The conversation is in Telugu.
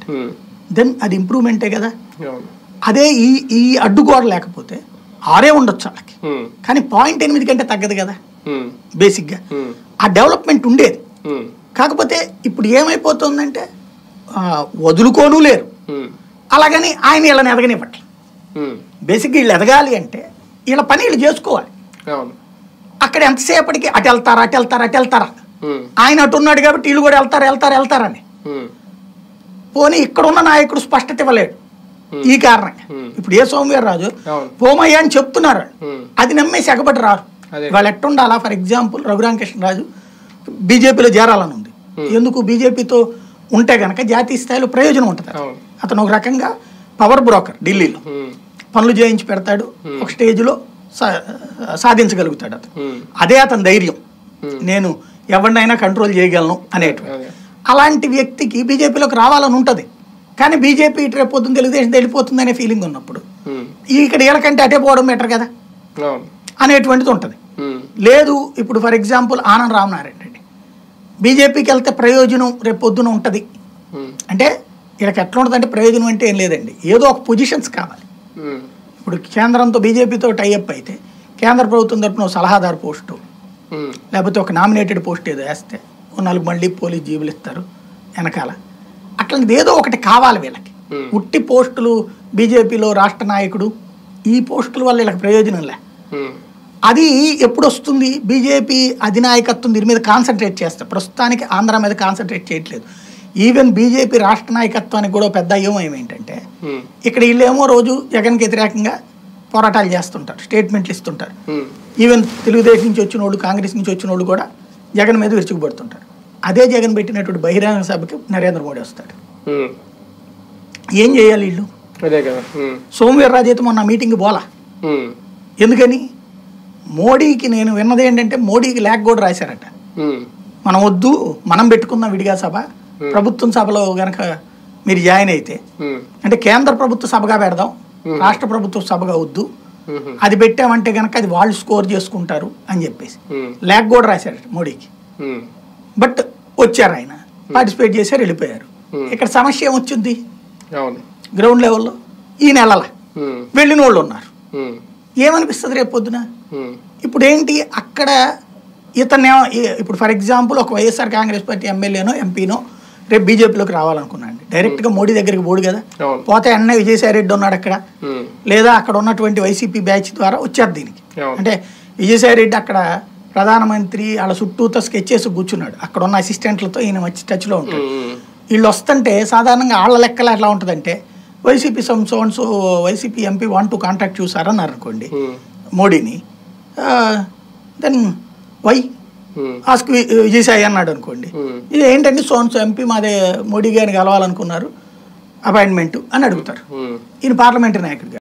ఇంప్రూవ్మెంట్ ఉమ్. దెన్ అది ఇంప్రూవ్మెంటే కదా అవును అదే ఈ ఈ అడ్డుగోడ లేకపోతే ఆరే ఉండొచ్చు వాళ్ళకి ఉమ్. కానీ పాయింట్ ఎనిమిది కంటే తగ్గదు కదా ఉమ్. బేసిక్గా ఉమ్. ఆ డెవలప్మెంట్ ఉండేది ఉమ్. కాకపోతే ఇప్పుడు ఏమైపోతుందంటే ఆ, వదులుకోను లేరు ఉమ్. అలాగని ఆయన వీళ్ళని ఎదగనివ్వట్లేదు ఉమ్. బేసిక్గా వీళ్ళు ఎదగాలి అంటే వీళ్ళ పని వీళ్ళు చేసుకోవాలి అవును అక్కడ ఎంతసేపటికి అటు వెళ్తారా అటు వెళ్తారా అటు వెళ్తారా ఉమ్. ఆయన అటు ఉన్నాడు కాబట్టి వీళ్ళు కూడా వెళ్తారు వెళ్తారు వెళ్తారని ఉమ్. పోనీ ఇక్కడ ఉన్న నాయకుడు స్పష్టత ఇవ్వలేడు ఈ కారణంగా Hmm. ఇప్పుడు ఏ సోమవీర్ రాజు అవును పోమయ్య అని చెప్తున్నారు వాళ్ళు. ఉమ్. అది నమ్మేసి ఎగబడి రారు అదే. వాళ్ళు ఎట్టుండాలా ఫర్ ఎగ్జాంపుల్ రఘురామకృష్ణరాజు బీజేపీలో చేరాలని ఉంది ఎందుకు బీజేపీతో ఉంటే గనక జాతీయ స్థాయిలో ప్రయోజనం ఉంటుంది అవును అతను ఒక రకంగా పవర్ బ్రోకర్ ఢిల్లీలో ఉమ్. పనులు చేయించి పెడతాడు ఒక స్టేజ్లో సా- సాధించగలుగుతాడు అతను ఉమ్. అదే అతని ధైర్యం నేను ఎవరినైనా కంట్రోల్ చేయగలను అనేటువంటి అదే అలాంటి వ్యక్తికి బీజేపీలోకి రావాలని ఉంటుంది కానీ బీజేపీ ఇటు రేపు పొద్దున్న తెలుగుదేశం వెళ్ళిపోతుంది అనే ఫీలింగ్ ఉన్నప్పుడు ఉమ్. ఈ ఇక్కడ వీళ్ళకంటే అటే పోవడం బెటర్ కదా అవును అనేటువంటిది ఉంటుంది ఉమ్. లేదు ఇప్పుడు ఫర్ ఎగ్జాంపుల్ ఆనంద్ రామనారాయణ రెడ్డి బీజేపీకి వెళ్తే ప్రయోజనం రేపు పొద్దున ఉంటుంది ఉమ్. అంటే వీళ్ళకి ఎట్లా ఉంటుంది అంటే ప్రయోజనం అంటే ఏం లేదండి ఏదో ఒక పొజిషన్స్ కావాలి ఉమ్. ఇప్పుడు కేంద్రంతో బీజేపీతో టైఅప్ అయితే కేంద్ర ప్రభుత్వం తరపున ఒక సలహాదారు పోస్టు ఉమ్. లేకపోతే ఒక నామినేటెడ్ పోస్ట్ ఏదో వేస్తే ఓ నాలుగు మళ్ళీ పోలీస్ జీబులు ఇస్తారు వెనకాల అట్లాంటిది ఏదో ఒకటి కావాలి వీళ్ళకి Hmm. ఉట్టి పోస్టులు బీజేపీలో రాష్ట్ర నాయకుడు ఈ పోస్టుల వల్ల వీళ్ళకి ప్రయోజనం లే ఉమ్. అది ఎప్పుడు వస్తుంది బీజేపీ అధినాయకత్వం దీని మీద కాన్సన్ట్రేట్ చేస్తారు ప్రస్తుతానికి ఆంధ్ర మీద కాన్సన్ట్రేట్ చేయట్లేదు ఈవెన్ బీజేపీ రాష్ట్ర నాయకత్వానికి కూడా పెద్ద అయ్యం ఏమేంటంటే ఉమ్. ఇక్కడ వీళ్ళేమో రోజు జగన్కి వ్యతిరేకంగా పోరాటాలు చేస్తుంటారు స్టేట్మెంట్లు ఇస్తుంటారు ఉమ్. ఈవెన్ తెలుగుదేశం నుంచి వచ్చిన వాళ్ళు కాంగ్రెస్ నుంచి వచ్చిన వాళ్ళు కూడా జగన్ మీద విరుచుకుపడుతుంటారు అదే జగన్ పెట్టినటువంటి బహిరంగ సభకి నరేంద్ర మోడీ వస్తాడు ఉమ్. ఏం చేయాలి వీళ్ళు అదే కదా ఉమ్. సోమవీర్రాజు అయితే మొన్న మీటింగ్ పోలా ఉమ్. ఎందుకని మోడీకి నేను విన్నది ఏంటంటే మోడీకి లేఖ కూడా రాశారట ఉమ్. మనం వద్దు మనం పెట్టుకుందాం విడిగా సభ ప్రభుత్వం సభలో గనక మీరు జాయిన్ అయితే ఉమ్. అంటే కేంద్ర ప్రభుత్వ సభగా పెడదాం రాష్ట్ర ప్రభుత్వ సభగా వద్దు ఉమ్. అది పెట్టామంటే గనక అది వాళ్ళు స్కోర్ చేసుకుంటారు అని చెప్పేసి ఉమ్. లేఖ కూడా రాశారట మోడీకి ఉమ్. బట్ వచ్చారు ఆయన పార్టిసిపేట్ చేశారు వెళ్ళిపోయారు ఇక్కడ సమస్య ఏమొచ్చింది అవును గ్రౌండ్ లెవెల్లో ఈ నెలల ఉమ్. వెళ్ళిన వాళ్ళు ఉన్నారు ఉమ్. ఏమనిపిస్తుంది రేపు పొద్దున ఉమ్. ఇప్పుడు ఏంటి అక్కడ ఇతను ఇప్పుడు ఫర్ ఎగ్జాంపుల్ ఒక వైఎస్ఆర్ కాంగ్రెస్ పార్టీ ఎమ్మెల్యేనో ఎంపీనో రేపు బీజేపీలోకి రావాలనుకున్నాను డైరెక్ట్గా మోడీ దగ్గరికి పోడు కదా అవును పోతే అన్న విజయసాయి రెడ్డి ఉన్నాడు అక్కడ ఉమ్. లేదా అక్కడ ఉన్నటువంటి వైసీపీ బ్యాచ్ ద్వారా వచ్చారు దీనికి అవును. అంటే విజయసాయి రెడ్డి అక్కడ ప్రధానమంత్రి వాళ్ళ చుట్టూతో స్కెచ్ చేసి కూర్చున్నాడు అక్కడ ఉన్న అసిస్టెంట్లతో ఈయన వచ్చి టచ్లో ఉంటాడు ఉమ్. వీళ్ళు వస్తుంటే సాధారణంగా వాళ్ళ లెక్కలు ఎట్లా ఉంటుందంటే వైసీపీ సమ్ సోన్స్ YCP MP one two contact చూసారన్నారు అనుకోండి ఉమ్. మోడీని దెన్ వై ఉమ్. ఆస్క్ విజయసాయి అన్నాడు అనుకోండి ఉమ్. ఇది ఏంటంటే సోన్స్ ఎంపీ మాదే మోడీ గారిని కలవాలనుకున్నారు అపాయింట్మెంట్ అని అడుగుతారు ఉమ్. ఈయన పార్లమెంటరీ నాయకుడు